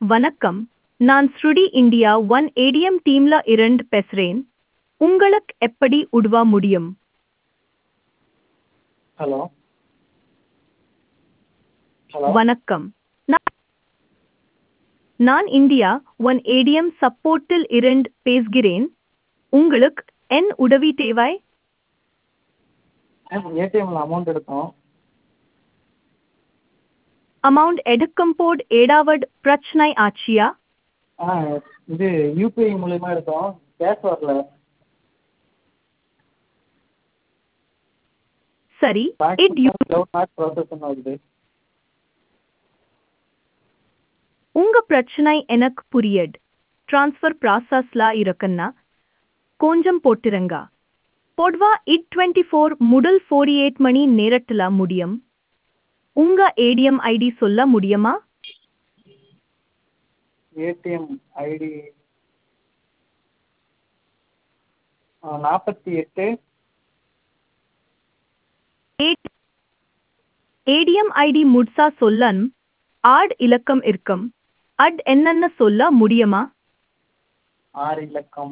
வணக்கம் நான் ஸ்ருடி இந்தியா ஒன் ஏடிஎம் டீம்ல இருந்து பேசுறேன் உங்களுக்கு எப்படி உதவ முடியும் ஹலோ ஹலோ வணக்கம் நான் நான் இந்தியா ஒன் ஏடிஎம் சப்போர்ட்டில் இருந்து பேசுகிறேன் உங்களுக்கு என் உதவி தேவை ஏடிஎம்ல அமௌண்ட் எடுத்தோம் அமௌண்ட் எடுக்கும் போது ஏதாவது பிரச்சனை ஆச்சியா ஆ இது யூபிஐ மூலியமா எடுத்தோம் கேஷ் வரல சரி இட் யூ நாட் ப்ராசஸ் ஆகுது உங்க பிரச்சனை எனக்கு புரியுது ட்ரான்ஸ்ஃபர் ப்ராசஸ்ல இருக்குன்னா கொஞ்சம் போட்டுருங்க பொதுவா இட் டுவெண்ட்டி ஃபோர் முதல் ஃபோர்டி எயிட் மணி நேரத்துல முடியும் உங்க ஏடிஎம் ஐடி சொல்ல முடியுமா ஏடிஎம் ஐடி நாற்பத்தி எட்டு ஏடிஎம் ஐடி முட்சா சொல்லன் ஆட் இலக்கம் இருக்கும் அட் என்னன்னு சொல்ல முடியுமா ஆறு இலக்கம்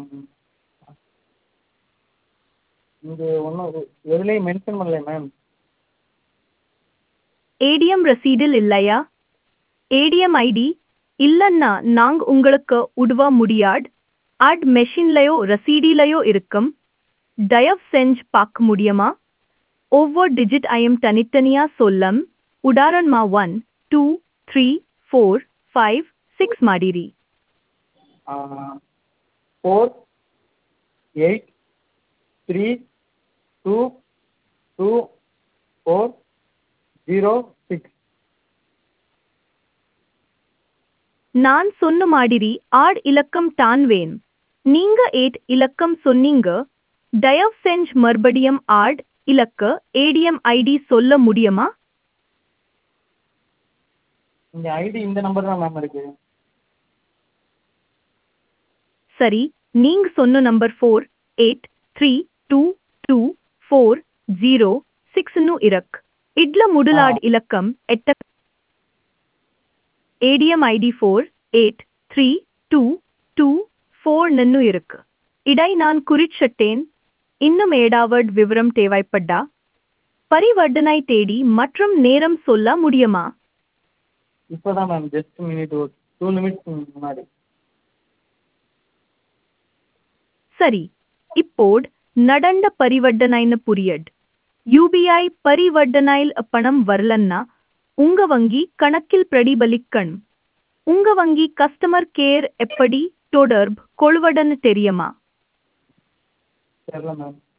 இது ஒன்றும் எதுலேயும் மென்ஷன் பண்ணல மேம் ஏடிஎம் ரசீடில் இல்லையா ஏடிஎம் ஐடி இல்லைன்னா நாங்க உங்களுக்கு உதவ முடியாது அட் மெஷின்லயோ ரசீடிலையோ இருக்கும் தயவு செஞ்சு பார்க்க முடியுமா ஒவ்வொரு டிஜிட் ஐயம் தனித்தனியா சொல்லம் உதாரணமா one two three four five six ಮಾಡಿರಿ four eight three two two four zero six நான் சொன்ன மாதிரி ஆட் இலக்கம் தான் வேணும் நீங்க ஏட் இலக்கம் சொன்னீங்க தயவு செஞ்சு மறுபடியும் ஆட் இலக்க ஏடிஎம் ஐடி சொல்ல முடியுமா இந்த ஐடி இந்த நம்பர் தான் மேம் இருக்கு சரி நீங்க சொன்ன number four eight three two two four zero சிக்ஸ்னு இருக்கு இட்ல முதலாட் இலக்கம் எட்ட ATM ID four eight three two two four நன்னு இருக்கு இடை நான் குறிச்சிட்டேன் இன்னும் ஏடாவட் விவரம் தேவைப்பட்டா பரிவர்த்தனை தேடி மற்றும் நேரம் சொல்ல முடியுமா இப்போ தான் மேம் ஜஸ்ட் மினிட் ஒரு டூ மினிட்ஸ் முன்னாடி சரி இப்போது நடந்த பரிவர்த்தனைன்னு புரியட் யூபிஐ பரிவர்த்தனையில் பணம் வரலன்னா உங்க வங்கி கணக்கில் பிரதிபலிக்கணும் உங்க வங்கி கஸ்டமர் கேர் எப்படி தொடர்பு கொள்வடன்னு தெரியுமா தெரியல மேம்